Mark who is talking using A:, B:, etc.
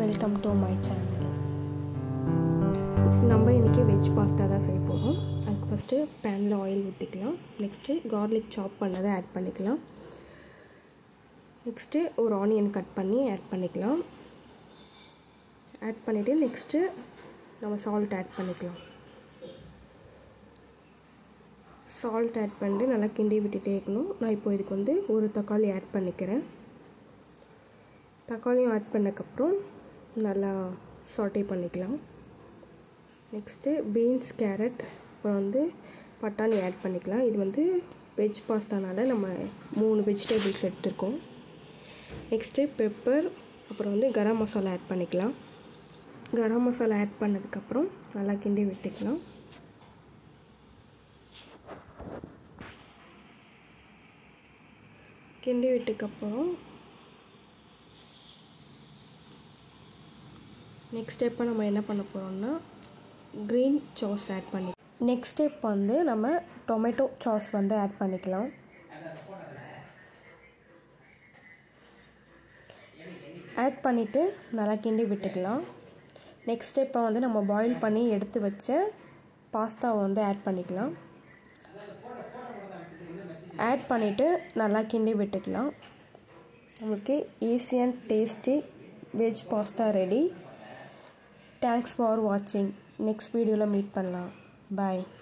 A: welcome to my channel நம்ம இன்றைக்கி veg pasta தான் செய்ய போகிறோம் அதுக்கு ஃபஸ்ட்டு பேனில் ஆயில் ஊற்றிக்கலாம் நெக்ஸ்ட்டு கார்லிக் சாப் பண்ணதை ஆட் பண்ணிக்கலாம் நெக்ஸ்ட்டு ஒரு ஆனியன் கட் பண்ணி ஆட் பண்ணிக்கலாம் ஆட் பண்ணிவிட்டு நெக்ஸ்ட்டு நம்ம சால்ட் ஆட் பண்ணிக்கலாம் சால்ட் ஆட் பண்ணிட்டு நல்லா கிண்டி விட்டுட்டே இருக்கணும் நான் இப்போ இதுக்கு வந்து ஒரு தக்காளி ஆட் பண்ணிக்கிறேன் தக்காளியும் ஆட் பண்ணக்கப்புறம் நல்லா சாட்டே பண்ணிக்கலாம் நெக்ஸ்ட்டு பீன்ஸ் கேரட் அப்புறம் வந்து பட்டாணி ஆட் பண்ணிக்கலாம் இது வந்து வெஜ் பாஸ்தானால நம்ம மூணு வெஜிடபிள்ஸ் எடுத்துருக்கோம் நெக்ஸ்ட்டு பெப்பர் அப்புறம் வந்து கரம் மசாலா ஆட் பண்ணிக்கலாம் கரம் மசாலா ஆட் பண்ணதுக்கப்புறம் நல்லா கிண்டி விட்டுக்கலாம் கிண்டி விட்டுக்கப்புறம் நெக்ஸ்ட் ஸ்டெப்பை நம்ம என்ன பண்ண போகிறோம்னா க்ரீன் சாஸ் ஆட் பண்ணி நெக்ஸ்ட் ஸ்டெப் வந்து நம்ம டொமேட்டோ சாஸ் வந்து ஆட் பண்ணிக்கலாம் ஆட் பண்ணிவிட்டு நல்லா கிண்டி விட்டுக்கலாம் நெக்ஸ்ட் ஸ்டெப்பை வந்து நம்ம பாயில் பண்ணி எடுத்து வச்ச பாஸ்தாவை வந்து ஆட் பண்ணிக்கலாம் ஆட் பண்ணிவிட்டு நல்லா கிண்டி விட்டுக்கலாம் நம்மளுக்கு easy and tasty veg pasta ready thanks for வாட்சிங் நெக்ஸ்ட் வீடியோவில் மீட் பண்ணலாம் பாய்